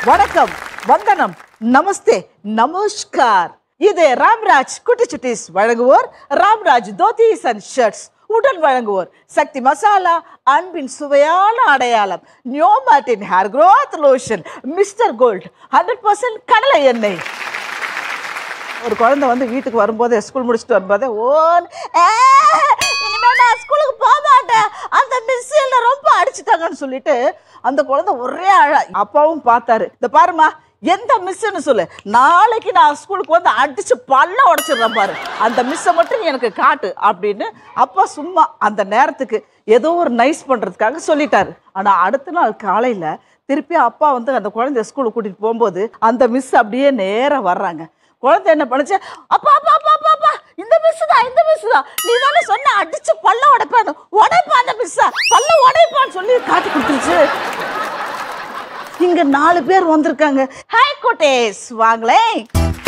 வணக்கம் வந்தனம் நமஸ்தே நமஸ்கார் இது ராம்ராஜ் குட்டி சுட்டிஸ் வழங்குவோர் ராம்ராஜ் தோதீஸ் அண்ட் ஷர்ட்ஸ் உடன் வழங்குவோர் சக்தி மசாலா அன்பின் சுவையான அடையாளம் நியோமாட்டின் hair growth lotion mister gold hundred percent கடலை எண்ணெய் ஒரு குழந்தை வந்து வீட்டுக்கு வரும்போது ஸ்கூல் முடிச்சுட்டு வரும்போது ஓன் "ஆ, இனிமே நான் ஸ்கூலுக்கு போக மாட்டேன் அந்த மிஸ் என்ன ரொம்ப அடிச்சுட்டாங்கன்னு சொல்லிட்டு அந்த குழந்தை ஒரே அழ அப்பாவும் பார்த்தாரு இந்த பாருமா எந்த மிஸ்ன்னு சொல்லு நாளைக்கு நான் ஸ்கூலுக்கு வந்து அடிச்சு பல்ல உடைச்சிடுறேன் பாரு அந்த மிஸ்ஸை மட்டும் நீ எனக்கு காட்டு அப்படின்னு அப்பா சும்மா அந்த நேரத்துக்கு ஏதோ ஒரு நைஸ் பண்றதுக்காக சொல்லிட்டாரு ஆனா அடுத்த நாள் காலையில திருப்பி அப்பா வந்து அந்த குழந்தைய ஸ்கூலுக்கு கூட்டிட்டு போகும்போது அந்த மிஸ் அப்படியே நேரா வர்றாங்க குழந்தை என்ன பண்ணுச்சு அப்பா அப்பா அப்பா அப்பா அப்பா இந்த மிஸ் தான் இந்த மிஸ் தான் நீ தானே சொன்ன அடிச்சு பல்ல உடைப்பான்னு உடைப்பா அந்த மிஸ் பல்ல உடைப்பான்னு சொல்லி காட்டி கொடுத்துருச்சு இங்க நாலு பேர் வந்திருக்காங்க ஹாய் கோட்டேஸ் வாங்களேன்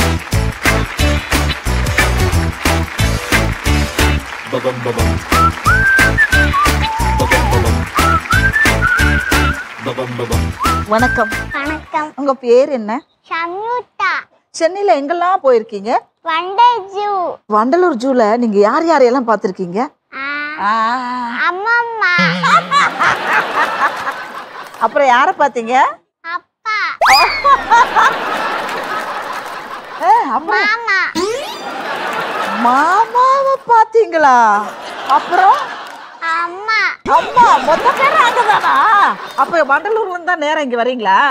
Babam babam. Babam babam. Babam babam. வணக்கம் வணக்கம் உங்க பேர் என்ன சம்யுக்தா சென்னையில எங்கெல்லாம் போயிருக்கீங்க வண்டை ஜூ வண்டலூர் ஜூல நீங்க யார் யாரையெல்லாம் பார்த்திருக்கீங்க ஆ, அம்மம்மா அப்புறம் யாரை பார்த்தீங்க அப்பா ஏ, அம்மா மாமா மாமாவை பார்த்தீங்களா அப்புறம் அம்மா அம்மா மொத்த பேர் அங்கதானா அப்ப வண்டலூர்ல இருந்தா நேரம் இங்க வரீங்களா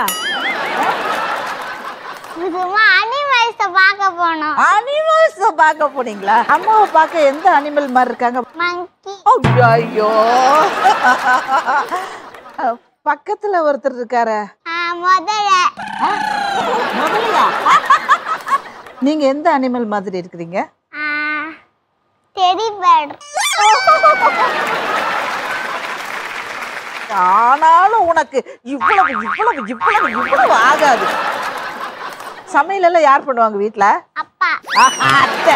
சும்மா அனிமல்ஸ பார்க்க போனோம் அனிமல்ஸ் பார்க்க போனீங்களா அம்மாவை பார்க்க எந்த அனிமல் மாதிரி இருக்காங்க மங்கி ஐயோ பக்கத்துல ஒருத்தர் இருக்காரு முதல்ல முதலையா நீங்க எந்த அனிமல் மாதிரி இருக்கிறீங்க டெடி பேர்ட் ஆனாலும் உனக்கு இவ்வளவு இவ்வளவு இவ்வளவு இவ்வளவு ஆகாது சமையல் எல்லாம் யார் பண்ணுவாங்க வீட்ல அப்பா அத்தை.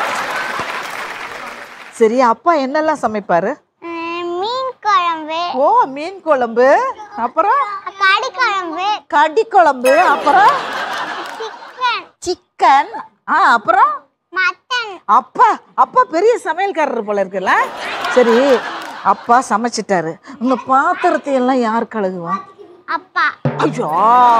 சரி அப்பா என்னெல்லாம் சமைப்பாரு ம், மீன் குழம்பு ஓ மீன் குழம்பு அப்புறம் கறி குழம்பு கடி குழம்பு அப்புறம் சிக்கன் சிக்கன் ஆ அப்புறம் மட்டன் அப்பா அப்பா பெரிய சமையல்காரர் போல இருக்குல்ல சரி அப்பா சமைச்சிட்டாரு உங்க பாத்திரத்தை எல்லாம் யார் கழுகுவா அப்பா ஐயோ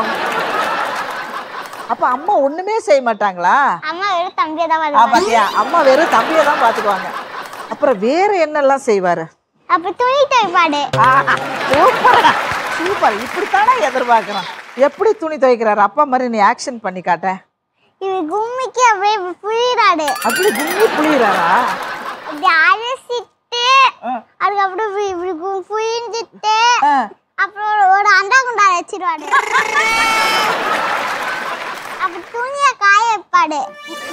அப்ப அம்மா ஒண்ணுமே செய்ய மாட்டாங்களா அம்மா வெறும் தம்பியை தான் ஆ, வருவாங்க பாத்தியா அம்மா வெறும் தம்பியை தான் பாத்துக்குவாங்க அப்புறம் வேற என்னெல்லாம் செய்வாரு அப்ப துணி துவைப்பாடு சூப்பர் சூப்பர் இப்படித்தானே எதிர்பார்க்கிறோம் எப்படி துணி துவைக்கிறாரு அப்பா மாதிரி நீ ஆக்ஷன் பண்ணி காட்டேன் இது கும்மிக்கு அப்படியே புழிறாடு அப்படி கும்மி புளியறாரா இப்படி அலசிட்டு அதுக்கப்புறம் இப்படி இப்படி கு- புழிஞ்சிட்டு அப்புறம் ஒரு- ஒரு அண்டா குண்டா வச்சிருவாடு அப்ப துணிய காய வைப்பாடு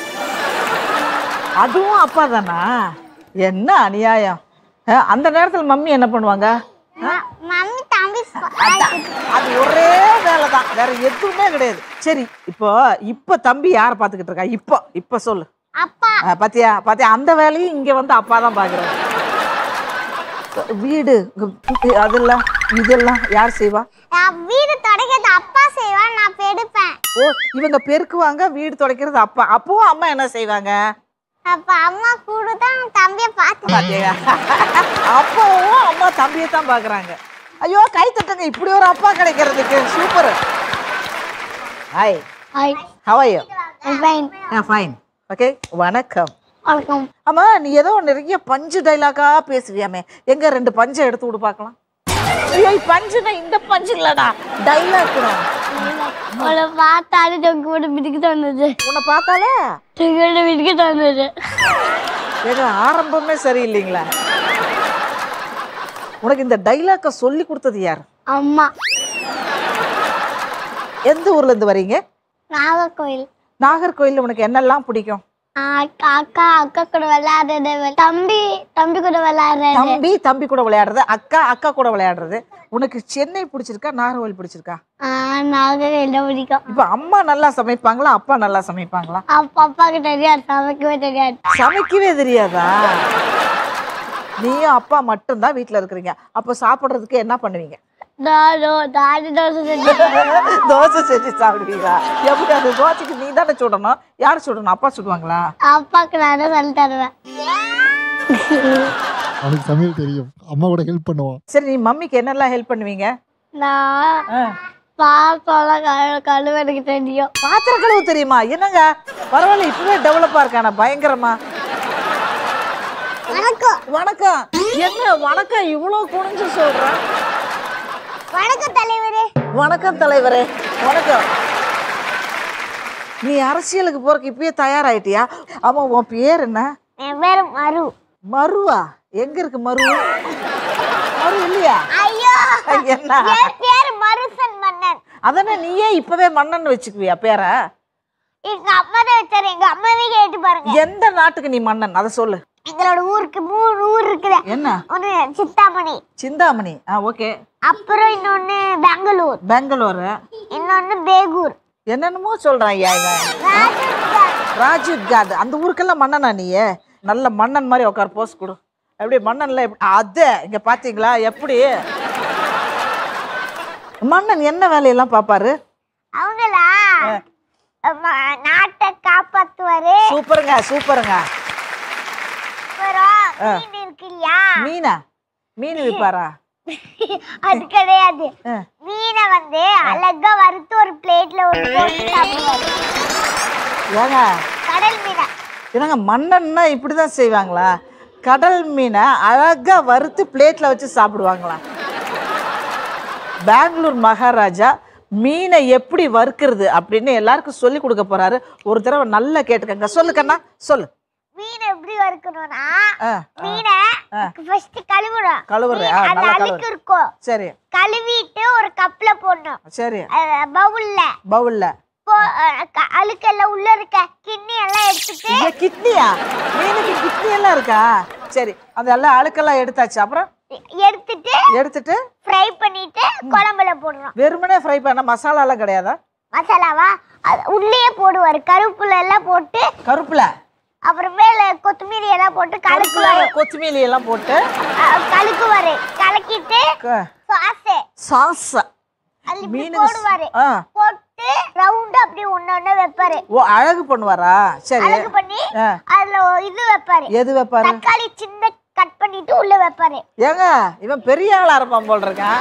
அதுவும் அப்பா தானா என்ன அநியாயம் அஹ், அந்த நேரத்துல மம்மி என்ன பண்ணுவாங்க ம- மம்மி தம்பி ஸ்கூ- அது ஒரே வேலை தான் வேற எதுவுமே கிடையாது சரி இப்போ இப்ப தம்பி யாரை பாத்துக்கிட்டு இருக்கா இப்போ இப்ப சொல்லு அப்பா அஹ், பாத்தியா பாத்தியா அந்த வேலையும் இங்க வந்து அப்பா தான் பாக்குறாரு வீடு இங்க அதெல்லாம் இதெல்லாம் யார் செய்வா நான் வீடு தொடக்கிறது அப்பா செய்வான் நான் பெருப்பேன் ஓ இவங்க பெருக்குவாங்க வீடு துடைக்கிறது அப்பா அப்பவும் அம்மா என்ன செய்வாங்க அப்ப அம்மா கூட தான் தம்பியை பார்த்து பாத்தியா அப்பாவும் அம்மா தம்பியை தான் பாக்குறாங்க ஐயோ கை தட்டுங்க இப்படி ஒரு அப்பா கிடைக்கிறதுக்கு super hi hi how are you fine fine okay வணக்கம் வணக்கம் ஆமா நீ ஏதோ நிறைய பஞ்சு டைலாக்கா பேசுவியாமே எங்க ரெண்டு பஞ்சை எடுத்து விடு பார்க்கலாம் ஐயோ பஞ்சுனா இந்த பஞ்சு இல்லடா டைலாக் உங்களை பார்த்தாலே தொங்கு போட்டு மிதிக்க தோணுது உன்னை பார்த்தாலே தொங்கு போட்டு மிதிக்க தோணுது ஏங்க ஆரம்பமே சரியில்லைங்களா உனக்கு இந்த டைலாக்கை சொல்லி கொடுத்தது யார் அம்மா எந்த ஊர்ல இருந்து வரீங்க நாகர்கோயில் நாகர்கோயில்ல உனக்கு என்னெல்லாம் பிடிக்கும் அக்கா அக்கா அக்கா கூட விளையாடுறது தம்பி தம்பி கூட விளையாடுறது தம்பி தம்பி கூட விளையாடுறது அக்கா அக்கா கூட விளையாடுறது உனக்கு சென்னை பிடிச்சிருக்கா நாகர்கோயில் பிடிச்சிருக்கா நாகர்கோயில் தான் பிடிக்கும் இப்ப அம்மா நல்லா சமைப்பாங்களா அப்பா நல்லா சமைப்பாங்களா அப்பா அப்பாவுக்கு தெரியாது சமைக்கவே தெரியாது சமைக்கவே தெரியாதா நீயும் அப்பா மட்டும்தான் வீட்ல இருக்கிறீங்க அப்ப சாப்பிடுறதுக்கு என்ன பண்ணுவீங்க நானோ நாலு தோசை செஞ்சேன் தோசை செஞ்சு சாப்பிடுவீங்களா எப்படி அந்த தோசைக்கு நீ தானே சுடணும் யார் சுடணும் அப்பா சுடுவாங்களா அப்பாக்கு நானும் சொல்லி தருவேன் அவனுக்கு சமையல் தெரியும் அம்மா கூட ஹெல்ப் பண்ணுவான் சரி நீ மம்மிக்கு என்னெல்லாம் ஹெல்ப் பண்ணுவீங்க நான் ஆ. பாப்பாலாம் கழு கழுவ எனக்கு தெரியும் பாத்திரம் கழுவு தெரியுமா என்னங்க பரவாயில்ல இப்பவே டெவலப்பா இருக்கான பயங்கரமா வணக்கம் வணக்கம் என்ன வணக்கம் இவ்வளவு குனிஞ்சு சொல்றேன் வணக்கம் தலைவரே வணக்கம் தலைவரே வணக்கம் நீ அரசியலுக்கு போறதுக்கு இப்பயே தயாராயிட்டியா ஆமா உன் பேர் என்ன என் பேரு மரு மருவா எங்க இருக்கு மரு மரு இல்லையா ஐயோ என்ன என் பேரு மருசன் மன்னன் அதானே நீயே இப்பவே மன்னன் வச்சுக்குவியா பேரை எங்க அம்மா தான் வச்சாரு எங்க அம்மாவே கேட்டு பாருங்க எந்த நாட்டுக்கு நீ மன்னன் அதை சொல்லு எங்களோட ஊருக்கு மூணு ஊர் இருக்குது என்ன ஒன்று சித்தாமணி சிந்தாமணி ஆ ஓகே அப்புறம் இன்னொன்னு பெங்களூர் பெங்களூரு இன்னொன்னு பேகூர் என்னென்னமோ சொல்றான் ஐயா இவன் ராஜஸ்தான். ராஜீவ் காந்த் அந்த ஊருக்கெல்லாம் மன்னனா நீயே நல்ல மன்னன் மாதிரி உட்கார் போஸ் கொடு எப்படி மன்னன்ல எப்படி அது இங்க பாத்தீங்களா எப்படி மன்னன் என்ன வேலையெல்லாம் பாப்பாரு அவங்களா ம- நாட்டை காப்பாத்துவாரு சூப்பருங்க சூப்பருங்க அப்புறம் மீன் இருக்கு இல்லையா மீனா மீன் விற்பாரா அது கிடையாது ஆ. மீனை வந்து அழகா வறுத்து ஒரு பிளேட்ல ஒரு போட்டு சாப்பிடுவாரு ஏங்க கடல் மீனை என்னங்க மன்னன்னா இப்படிதான் செய்வாங்களா கடல் மீனை அழகா வறுத்து பிளேட்ல வச்சு சாப்பிடுவாங்களா பெங்களூர் மகாராஜா மீனை எப்படி வறுக்கிறது அப்படின்னு எல்லாருக்கும் சொல்லி கொடுக்க போறாரு ஒரு தடவை நல்லா கேட்டுக்கங்க சொல்லு கண்ணா சொல்லு மீனை எப்படி வறுக்கணும்னா ஆ, மீனை ஃபர்ஸ்ட் கழுவணும் கழுவுறேன். மீன் ஆ, அந்த நல்லா கழுவு. அழுக்கு இருக்கும் சரி கழுவிட்டு ஒரு கப்ல போடணும் சரி பவுல்ல பவுல்ல அழுக்கெல்லாம் உள்ள இருக்க கிண்ணி எல்லாம் எடுத்துட்டு இங்க கிட்னியா மீனுக்கு கிட்னி எல்லாம் இருக்கா சரி அந்த எல்லாம் அழுக்கெல்லாம் எடுத்தாச்சு அப்புறம் எடுத்துட்டு எடுத்துட்டு ஃப்ரை பண்ணிட்டு குழம்புல போடுறோம் வெறுமனே ஃப்ரை பண்ண மசாலா எல்லாம் கிடையாதா மசாலாவா அது உள்ளேயே போடுவாரு கருப்புல எல்லாம் போட்டு கருப்புல அப்புறம் மேல கொத்தமல்லி எல்லாம் போட்டு கலக்குவாரு கொத்தமல்லி எல்லாம் போட்டு அஹ் கலக்குவாரு கலக்கிட்டு க- சாஸ் சால்சா அது இப்படி மீனுக்கு போடுவாரு ஆ போட்டு ரவுண்ட் அப்படியே ஒண்ணு ஒண்ணு வைப்பாரு ஓ அழகு பண்ணுவாரா சரி அழகு பண்ணி ஆ. அதுல ஒரு இது வைப்பாரு எது வைப்பாரு தக்காளி சின்ன கட் பண்ணிட்டு உள்ள வைப்பாரு ஏங்க இவன் பெரிய ஆளா இருப்பான் போல் இருக்கான்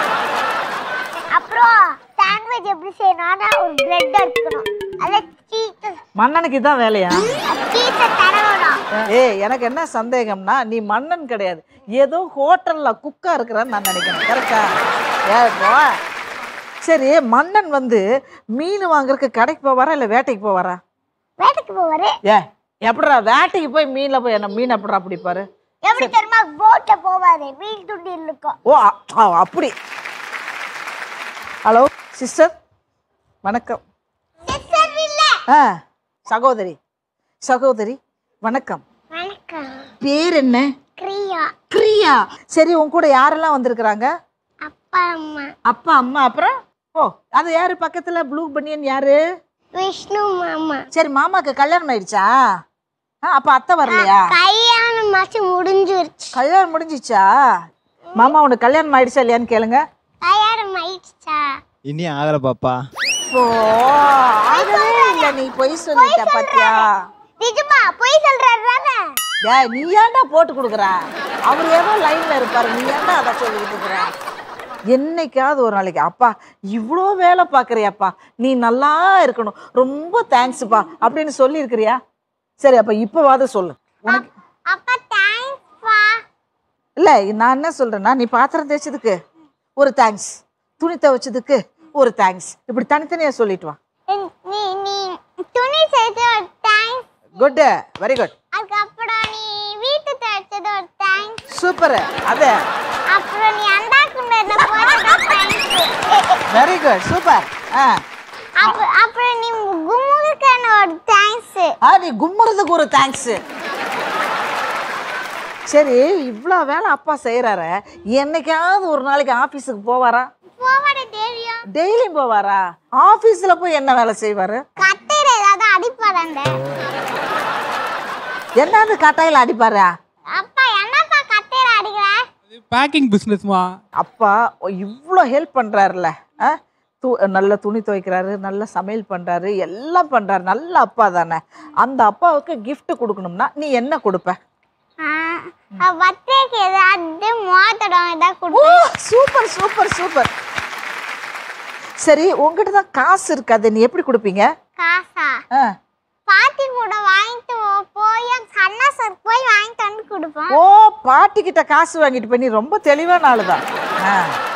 அப்புறம் சாண்ட்விச் எப்படி செய்யணும்னா ஒரு பிரெட் எடுத்துக்கணும் அத சீஸ் மன்னனுக்கு இதான் வேலையா சீஸை தடவணும் ஏய் எனக்கு என்ன சந்தேகம்னா நீ மன்னன் கிடையாது ஏதோ ஹோட்டல்ல குக்கா இருக்கிறான்னு நான் நினைக்கிறேன் கரெக்டா ஏப்பா சரி மன்னன் வந்து மீன் வாங்குறதுக்கு கடைக்கு போவாரா இல்லை வேட்டைக்கு போவாரா வேட்டைக்கு போவாரு ஏ எப்படிடா வேட்டைக்கு போய் மீனில் போய் என்ன மீன் எப்படிடா பிடிப்பாரு எப்படி தெரியுமா போட்ல போவாரு மீன் துண்டி இருக்கும் ஓ அ- ஆ, அப்படி ஹலோ சிஸ்டர் வணக்கம் சிஸ்டர் இல்ல ஆ சகோதரி சகோதரி வணக்கம் வணக்கம் பேர் என்ன கிரியா பிரியா சரி உன் கூட யாரெல்லாம் வந்திருக்கிறாங்க அப்பா அம்மா அப்பா அம்மா அப்புறம் ஓ அது யாரு பக்கத்துல ப்ளூ பனியன் யாரு விஷ்ணு மாமா சரி மாமாக்கு கல்யாணம் ஆயிடுச்சா ஆ அப்ப அத்தை வரலையா கல்யாணம் மாசம் முடிஞ்சிருச்சு கல்யாணம் முடிஞ்சிச்சா மாமா உனக்கு கல்யாணம் ஆயிடுச்சா இல்லையான்னு கேளுங்க கல்யாணம் ஆயிடுச்சா இனியும் ஆகல பாப்பா ஓ ஆகவே இல்ல நீ பொய் சொல்லிட்ட பாத்தியா நிஜமா பொய் சொல்றாரு தானே டேய் நீ ஏன்டா போட்டு கொடுக்குற அவர் ஏதோ லைன்ல இருப்பாரு நீ ஏன்டா அதை சொல்லிக்கிட்டு இருக்கிற என்னைக்காவது ஒரு நாளைக்கு அப்பா இவ்வளோ வேலை பார்க்குறியாப்பா நீ நல்லா இருக்கணும் ரொம்ப தேங்க்ஸ்ப்பா அப்படின்னு சொல்லி இருக்கிறியா சரி அப்ப இப்போவாது சொல்லு உனக்கு அப்பா தேங்க்ஸ்ப்பா இல்லை நான் என்ன சொல்றேன்னா நீ பாத்திரம் தேய்ச்சதுக்கு ஒரு தேங்க்ஸ் துணி துவைச்சதுக்கு ஒரு தேங்க்ஸ் இப்படி தனித்தனியா சொல்லிட்டு வா நீ நீ துணி சேர்த்து ஒரு தேங்க்ஸ் குட் வெரி குட் அதுக்கப்புறம் நீ வீட்டு துவைச்சது ஒரு தேங்க்ஸ் சூப்பர் அது அப்புறம் நீ அண்டா குண்டை போட்டது தேங்க்ஸ் வெரி குட் சூப்பர் ஆ அப்புறம் அப்புறம் நீ குமுறுக்கான ஒரு தேங்க்ஸ் ஆ நீ கும்முறதுக்கு ஒரு தேங்க்ஸ் சரி இவ்வளோ வேலை அப்பா செய்கிறாரு என்னைக்காவது ஒரு நாளைக்கு ஆஃபீஸுக்கு போவாரா போவாட தெரியும் டெய்லியும் போவாரா ஆஃபீஸில் போய் என்ன வேலை செய்வார் கட்டையில ஏதாவது அடிப்பாடாண்ட என்னது கட்டாயில் அடிப்பாரா அப்பா என்னப்பா கட்டையில அடிக்கிற பேக்கிங் பிஸ்னஸ்மா அப்பா இவ்வளோ ஹெல்ப் பண்ணுறாருல ஆ து நல்ல துணி துவைக்கிறாரு நல்ல சமையல் பண்ணுறாரு எல்லாம் பண்ணுறாரு நல்ல அப்பா தானே அந்த அப்பாவுக்கு gift கொடுக்கணும்னா நீ என்ன கொடுப்ப பர்த்டேக்கு ஏதாவது மோதிரம் ஏதாவது ஓ கொடுப்பேன் சூப்பர் சூப்பர் சூப்பர் சரி உங்ககிட்ட தான் காசு இருக்காது நீ எப்படி கொடுப்பீங்க காசா ஆ பாட்டி கூட வாங்கிட்டு போ- போய் அண்ணா சார் போய் வாங்கிட்டு வந்து கொடுப்போம் ஓ பாட்டி கிட்ட காசு வாங்கிட்டு போய் நீ ரொம்ப தெளிவான ஆளுதான் ஆ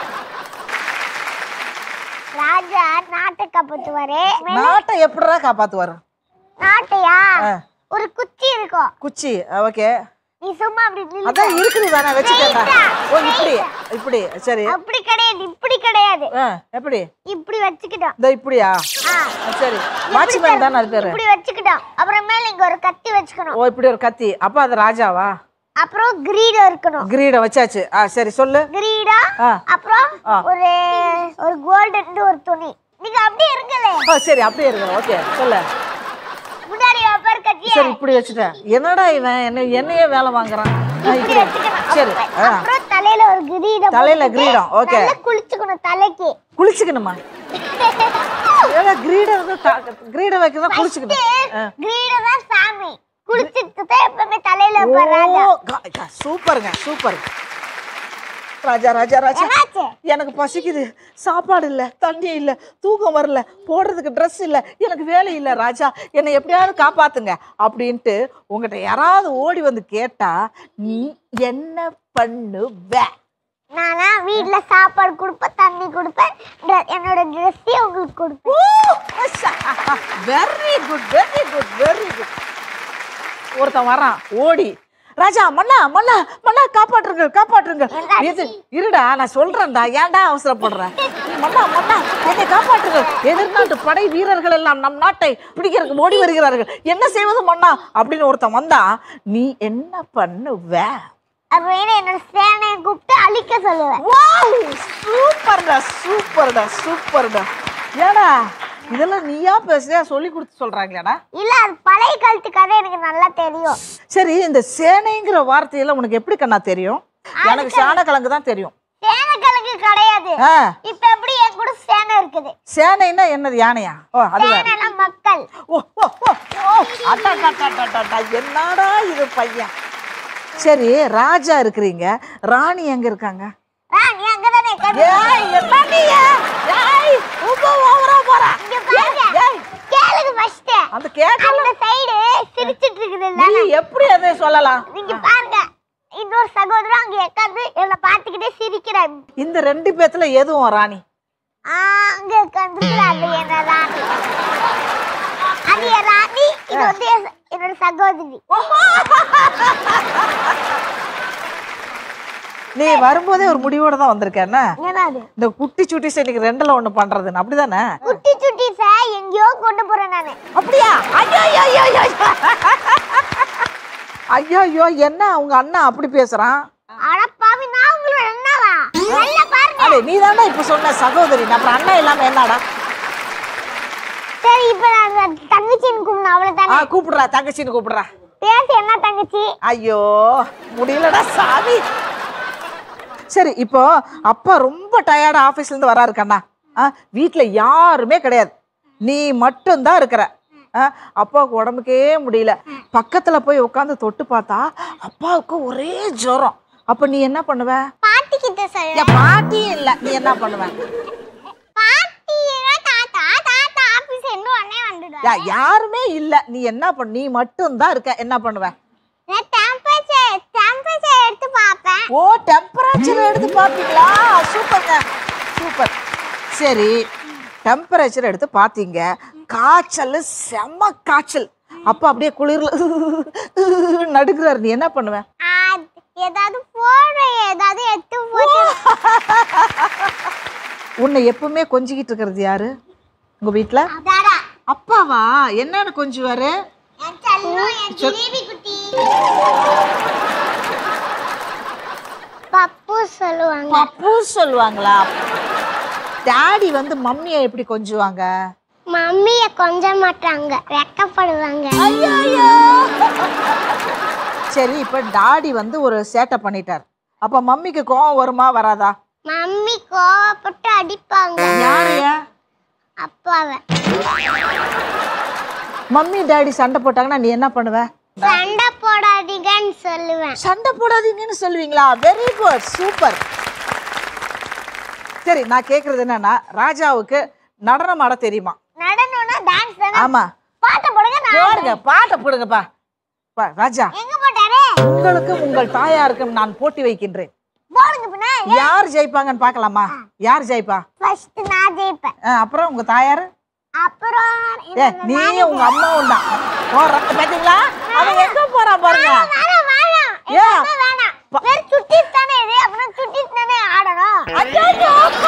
ராஜா நாட்டை காப்பாத்துவாரு நாட்டை எப்படிடா காப்பாத்துவாரு நாட்டையா ஆ. ஒரு குச்சி இருக்கும் குச்சி ஓகே நீ சும்மா அப்படி நில்லு. அதான் இருக்குது தானே வச்சுக்கண்டா ஓ இப்படி இப்படி சரி அப்படி கிடையாது இப்படி கிடையாது ஆ எப்படி இப்படி வச்சுக்கிட்டோம் இந்த இப்படியா ஆ. சரி வாட்ச்மேன் தானே அது பேரு இப்படி வச்சுக்கிட்டோம் அப்புறமேல இங்க ஒரு கத்தி வச்சுக்கணும் ஓ இப்படி ஒரு கத்தி அப்ப அது ராஜாவா அப்புறம் கிரீடம் இருக்கணும் கிரீடம் வச்சாச்சு ஆ சரி சொல்லு கிரீடம் ஆ. அப்புறம் ஆ. ஒரு ஒரு கோல்டன் ஒரு துணி நீங்க அப்படியே இருக்கலே ஓ சரி அப்படியே இருக்கு ஓகே சொல்லு முன்னாடி வைப்பாரு கத்திய சரி இப்படி வச்சுட்டேன் என்னடா இவன் என்ன என்னையே வேலை வாங்குறான் ஆ, இப்படி இப்படி வச்சுக்கணும் சரி ஆ அப்புறம் தலையில ஒரு கிரீடம் தலையில போட்டுட்டு கிரீடம், okay. நல்லா குளிச்சுக்கணும் தலைக்கு குளிச்சுக்கணுமா ஏன்னா கிரீடம் வந்து த- கிரீடம் வைக்கிறதா குளிச்சுக்கணும் ஆ. கிரீடம் தான் சாமி குளிச்சுட்டு தான் எப்பவுமே தலையில வைப்பாரு ராஜா ஓ கா- கா- சூப்பருங்க சூப்பர் ராஜா ராஜா ராஜா என்னாச்சு எனக்கு பசிக்குது சாப்பாடு இல்லை தண்ணி இல்லை தூக்கம் வரல போடுறதுக்கு ட்ரெஸ் இல்லை எனக்கு வேலை இல்லை ராஜா என்னை எப்படியாவது காப்பாத்துங்க அப்படின்ட்டு உங்ககிட்ட யாராவது ஓடி வந்து கேட்டா நீ என்ன பண்ணுவ நானா வீட்ல சாப்பாடு கொடுப்பேன் தண்ணி கொடுப்பேன் dre- என்னோட ட்ரெஸ்ஸையும் உங்களுக்கு கொடுப்பேன் very good very good very good ஒருத்தன் வரான் ஓடி ராஜா மன்னா மன்னா மன்னா காப்பாற்றுங்க காப்பாற்றுங்க என்னாச்சு? இது இருடா நான் சொல்றேன்டா ஏன்டா அவசரப்படுற நீ மன்னா மன்னா என்னை காப்பாற்றுங்க எதிர்நாட்டு படை வீரர்கள் எல்லாம் நம் நாட்டை பிடிக்கிறதுக்கு ஓடி வருகிறார்கள் என்ன செய்வது மன்னா அப்படின்னு ஒருத்தன் வந்தா நீ என்ன பண்ணுவ அப்படின்னு என்னோட சேனையை கூப்பிட்டு அழிக்க சொல்லுவேன் வாவ் சூப்பர்டா சூப்பர்டா சூப்பர்டா ஏடா இதெல்லாம் நீயா பேசுறியா சொல்லி கொடுத்து சொல்றாங்களேடா இல்ல அது பழைய காலத்து கதை எனக்கு நல்லா தெரியும் சரி இந்த சேனைங்கிற வார்த்தையில உனக்கு எப்படி கண்ணா தெரியும் எனக்கு சாணக்கிழங்கு தான் தெரியும் சேனை கலக்கு கிடையாது ஆ இப்ப எப்படி என் கூட சேனை இருக்குது சேனைன்னா என்னது யானையா ஓ அது வேற சேனைனா மக்கள் ஓ ஓ ஓ ஓ அட்டா அட்டா அட்டா, அட்டா, அட்டா என்னடா இது பையன் சரி ராஜா இருக்கிறீங்க ராணி எங்க இருக்காங்க ஆ, நீ அங்கதானே இருக்க. ஏய் என்னடி ஏய் ரொம்ப ஓவரா போறா இங்க பாருங்க. ஏய் கேளுங்க first. அந்த கேட்கல அந்த சைடு சிரிச்சிட்டு இருக்குது நீ எப்படி அதை சொல்லலாம் நீங்க பாருங்க இன்னொரு சகோதரன் அங்க உட்கார்ந்து என்ன பார்த்துக்கிட்டே சிரிக்கிறார் இந்த ரெண்டு பேத்துல எதுவும் ராணி ஆ, அங்க உட்கார்ந்து அது என்ன ராணி அது என் ராணி இது வந்து என் என்னோட சகோதரி நீ வரும்போதே ஒரு முடிவோட தான் வந்திருக்க என்ன என்னது இந்த குட்டி சுட்டிஸ் இன்னைக்கு ரெண்டுல ஒண்ணு பண்றதுன்னு அப்படிதானே குட்டி சுட்டி சார் எங்கேயோ கொண்டு போறேன் நானு அப்படியா ஐயோ ஐயோ ஐயோ ஐயோ ஐயோ ஐயோ என்ன அவங்க அண்ணா அப்படி பேசுறான் அட பாவி நான் உங்களோட என்னவா நல்லா பாருங்க அடே நீ தானே இப்ப சொன்ன சகோதரி அப்புறம் அண்ணா இல்லாம என்னடா சரி இப்ப நான் தங்கச்சின்னு கூப்பிடணும் ஆ அவ்வளவுதானே கூப்பிடுறா தங்கச்சின்னு கூப்பிடுறா பேச என்ன தங்கச்சி ஐயோ முடியலடா சாமி சரி இப்போ அப்பா ரொம்ப டயர்டா ஆபீஸ்ல இருந்து வராரு கண்ணா ஆ வீட்ல யாருமே கிடையாது நீ மட்டும்தான் இருக்கிற ஆ, அப்பாவுக்கு உடம்புக்கே முடியல பக்கத்துல போய் உட்காந்து தொட்டு பார்த்தா அப்பாவுக்கு ஒரே ஜுரம் அப்ப நீ என்ன பண்ணுவ பாட்டி கிட்ட சொல்ல என் பாட்டி இல்ல நீ என்ன பண்ணுவ பாட்டினா தாத்தா தாத்தா ஆபீஸ் என்ன உடனே வந்துடுவாரு யா- யாருமே இல்ல நீ என்ன பண்ண நீ மட்டும்தான் இருக்க என்ன பண்ணுவ நான் டெம்பரேச்சர் டெம்பரேச்சர் எடுத்து பார்ப்பேன் ஓ டெம்பரேச்சர் எடுத்து பார்ப்பீங்களா சூப்பர்ங்க சூப்பர் சரி டெம்பரேச்சர் எடுத்து பார்த்தீங்க காய்ச்சல் செம்ம காய்ச்சல் அப்போ அப்படியே குளிர்ல நடுக்கிறாரு நீ என்ன பண்ணுவ ஆ, ஏதாவது போடுற ஏதாவது எடுத்து போட்டு உன்னை எப்பவுமே கொஞ்சிக்கிட்டு இருக்கிறது யாரு உங்க வீட்ல தாடா அப்பாவா என்னன்னு கொஞ்சுவாரு என் செல்லம் என் ஜிலேபி குட்டி பப்பு சொல்லுவாங்க பப்பு சொல்லுவாங்களா டாடி வந்து மம்மியை எப்படி கொஞ்சுவாங்க மம்மிய கொஞ்ச மாட்டாங்க வெக்கப்படுவாங்க சரி இப்போ டாடி வந்து ஒரு சேட்டை பண்ணிட்டார் அப்ப மம்மிக்கு கோவம் வருமா வராதா மம்மி கோவப்பட்டு அடிப்பாங்க யாரையா அப்பாவை மம்மி டாடி சண்டை போட்டாங்கன்னா நீ என்ன பண்ணுவ சண்டை போடாதீங்கன்னு சொல்லுவேன் சண்டை போடாதீங்கன்னு சொல்லுவீங்களா வெரி குட் சூப்பர் சரி நான் கேக்குறது என்னன்னா ராஜாவுக்கு நடனம் ஆட தெரியுமா நடனம்னா டான்ஸ் தானே ஆமா பாட்டு போடுங்க நான் போடுங்க பாட்டை போடுங்கப்பா பா, ராஜா எங்க போட்டாரு உங்களுக்கும் உங்கள் தாயாருக்கும் நான் போட்டி வைக்கின்றேன் போடுங்க பின்ன யார் ஜெயிப்பாங்கன்னு பார்க்கலாமா யார் ஜெயிப்பா ஃபர்ஸ்ட் நான் ஜெயிப்பேன் ஆ, அப்புறம் உங்க தாயார் அப்புறம் ஏ நீயும் உங்க அம்மாவும் தான் போடுற பாத்தீங்களா அவன் எங்க போறான் பாருங்க வேணாம் வேணாம் ஏன்? எதுவுமே வேணாம் வெறும் சுட்டிட்டு தானே இது அப்புறம் சுட்டிட்டு தானே ஆடணும் ஐயோ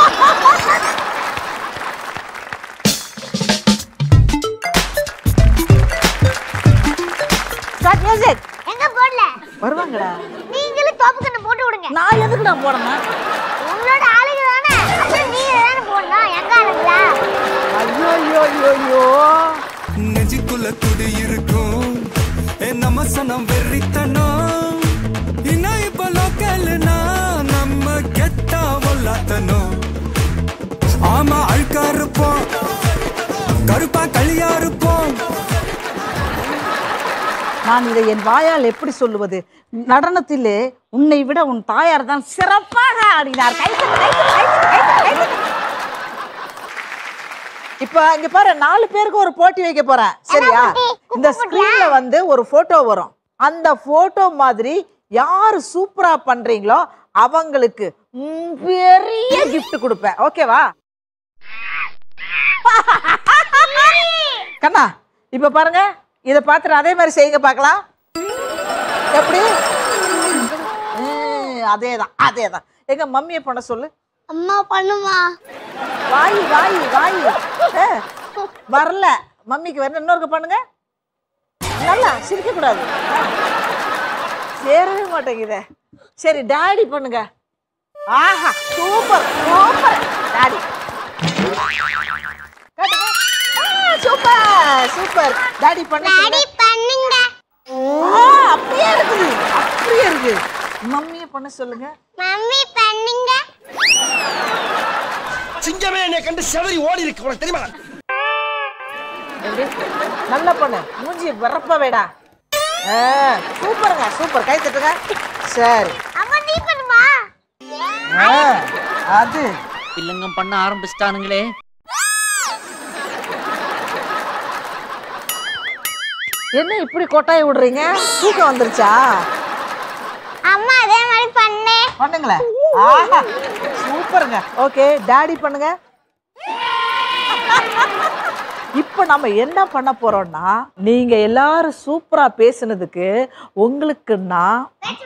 ஸ்டார்ட் மியூசிக் எங்க போடல வருவாங்கடா நீங்களும் தோப்பு கண்ணு போட்டு விடுங்க நான் எதுக்குடா போடணும் உங்களோட ஆளுங்க தானே அப்புறம் நீங்க தானே போடணும் எங்க ஆளுங்களா ஐயோ ஐயோ ஐயோ ஐயோ நெஞ்சுக்குள்ள துடி இருக்கும் என் நம்ம சனம் வெறித்தனம் இன்னும் இப்ப லோக்கல்னா நம்ம கெட்டா ஒல்லாத்தனும் ஆமா அழுக்கா இருப்போம் கருப்பா களியா இருப்போம் நான் இதை என் வாயால் எப்படி சொல்லுவது நடனத்திலே உன்னை விட உன் தாயார் தான் சிறப்பாக ஆடினார் கைத்தட்டு, கைத்தட்டு, கைத்தட்டு, கைத்தட்டு, கைத்தட்டு. இப்ப இங்க பாரு நாலு பேருக்கு ஒரு போட்டி வைக்க போறேன் சரியா போட்டி? இந்த ஸ்கிரீன்ல வந்து ஒரு போட்டோ வரும் அந்த போட்டோ மாதிரி யாரு சூப்பரா பண்றீங்களோ அவங்களுக்கு ம், பெரிய gift கொடுப்பேன் ஓகேவா கண்ணா இப்ப பாருங்க இத பார்த்துட்டு அதே மாதிரி செய்யுங்க பார்க்கலாம் எப்படி அதே தான் அதே தான் எங்க மம்மியை பண்ண சொல்லு அம்மா பண்ணுமா வாயி வாயி வாயி ஏ, வரல மம்மிக்கு வரல இன்னொருக்கு பண்ணுங்க நல்லா சிரிக்க கூடாது சேரவே மாட்டேங்குதே சரி டாடி பண்ணுங்க ஆஹா super super daddy super super daddy பண்ண டாடி பண்ணுங்க ஆ, அப்படியே இருக்குது அப்படியே இருக்கு மம்மியை பண்ண சொல்லுங்க மம்மி பண்ணுங்க சிங்கமே என்னை கண்டு செதறி ஓடி இருக்கு உனக்கு தெரியுமா எப்படி? நல்லா பண்ணு மூஞ்சி வரப்ப வேடா ஆ, சூப்பருங்க சூப்பர் கை தட்டுங்க சரி அம்மா நீ பண்ணுமா ஆ, அது வில்லங்கம் பண்ண ஆரம்பிச்சிட்டானுங்களே என்ன இப்படி கொட்டாய் விடுறீங்க தூக்கம் வந்துருச்சா அம்மா அதே மாதிரி பண்ணு பண்ணுங்களேன் ஆஹா சூப்பருங்க ஓகே டாடி பண்ணுங்க இப்போ நம்ம என்ன பண்ண போறோம்னா நீங்க எல்லாரும் சூப்பரா பேசுனதுக்கு உங்களுக்கு நான்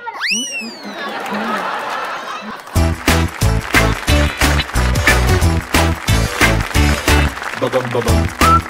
Ba-bum, ba-bum.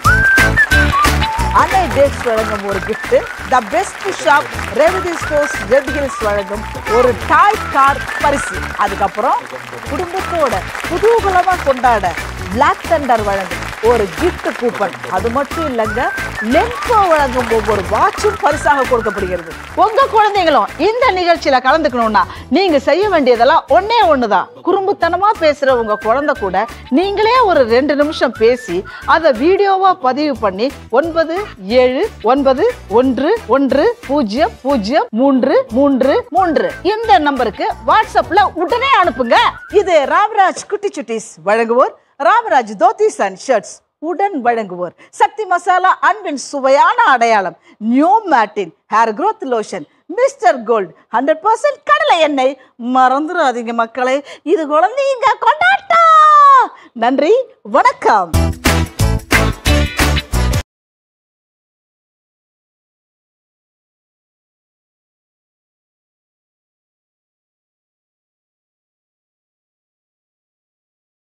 அன்னை டேட்ஸ் வழங்கும் ஒரு gift the best shop Revathi stores Red Hills வழங்கும் ஒரு டாய் கார் பரிசு அதுக்கப்புறம் குடும்பத்தோட குதூகலமா கொண்டாட பிளாக் தண்டர் வழங்கும் ஒரு gift கூப்பன் அது மட்டும் இல்லைங்க லென்கோ வழங்கும் ஒவ்வொரு வாட்சும் பரிசாக கொடுக்கப்படுகிறது உங்க குழந்தைங்களும் இந்த நிகழ்ச்சியில கலந்துக்கணும்னா நீங்க செய்ய வேண்டியதெல்லாம் ஒண்ணே ஒண்ணுதான் குறும்புத்தனமா பேசுற உங்க குழந்தை கூட நீங்களே ஒரு ரெண்டு நிமிஷம் பேசி அதை வீடியோவா பதிவு பண்ணி ஒன்பது ஏழு ஒன்பது ஒன்று ஒன்று பூஜ்ஜியம் பூஜ்ஜியம் மூன்று மூன்று மூன்று இந்த நம்பருக்கு வாட்ஸ்அப்ல உடனே அனுப்புங்க இது ராம்ராஜ் குட்டி சுட்டிஸ் வழங்குவோர் ராமராஜ் தோத்திஸ் அண்ட் ஷர்ட்ஸ் உடன் வழங்குவோர் சக்தி மசாலா அன்பின் சுவையான அடையாளம் நியூ மேட்டின் hair growth lotion mister gold hundred percent கடலை எண்ணெய் மறந்துடாதீங்க மக்களே இது குழந்தைங்க கொண்டாட்டம் நன்றி வணக்கம்